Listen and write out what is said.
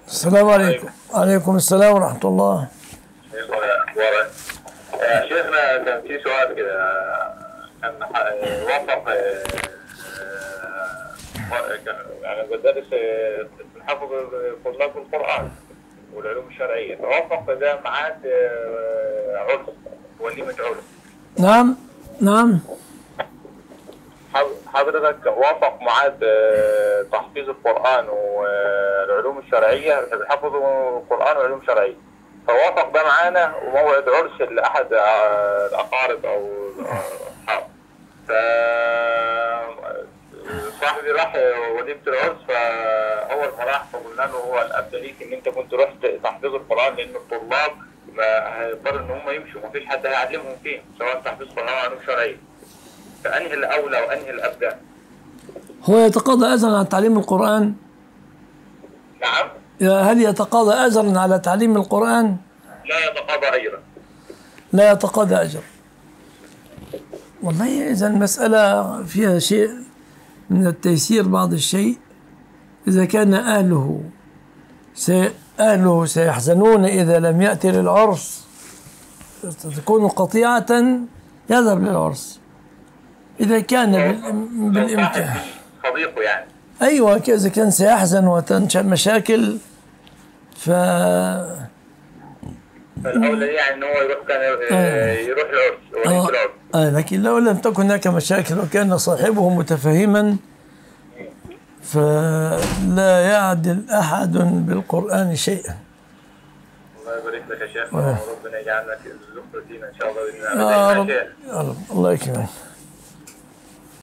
السلام عليكم وعليكم السلام ورحمة الله اخبارك يا شيخنا كان في سؤال كده كان ح- وفق آه، آه، كان- يعني بدرس آه، بنحفظ طلاب القرآن والعلوم الشرعية فوفق ده ميعاد آه، عرس وليمة عرس نعم نعم حض- حضرتك وافق ميعاد آه، تحفيظ القرآن والعلوم الشرعية بنحفظوا القرآن وعلوم شرعية فوافق ده معانا وموعد عرس لأحد آه، الأقارب أو الأصحاب ف صاحبي راح وليمة العرس فأول ما راح فقلنا له هو الأبدى ليك إن أنت كنت رحت تحفيظ القرآن لأن الطلاب ما هيضطروا إن هم يمشوا مفيش حد هيعلمهم فيه سواء تحفيظ قرآن أو علوم شرعية فأنهي الأولى وأنهي الأبدى؟ هو يتقاضى أجرا عن تعليم القرآن نعم هل يتقاضى أجرا على تعليم القرآن لا يتقاضى أجرا لا يتقاضى أجر والله إذا المسألة فيها شيء من التيسير بعض الشيء إذا كان أهله سي أهله سيحزنون إذا لم يأتي للعرس تكون قطيعة يذهب للعرس إذا كان بالإم- بالإمكان صديقه يعني أيوة ك- إذا كان سيحزن وتنشأ مشاكل ف فالأولى يعني إن هو يروح كان آه. يروح العرس وليمة آه العرس آه لكن لو لم تكن هناك مشاكل وكان صاحبه متفهما فلا يعدل أحد بالقرآن شيئا الله يبارك لك يا شيخ آه. وربنا يجعلنا في الزخرة إن شاء الله بإذن يا الله رب يا شيخ. يا رب الله يكرمك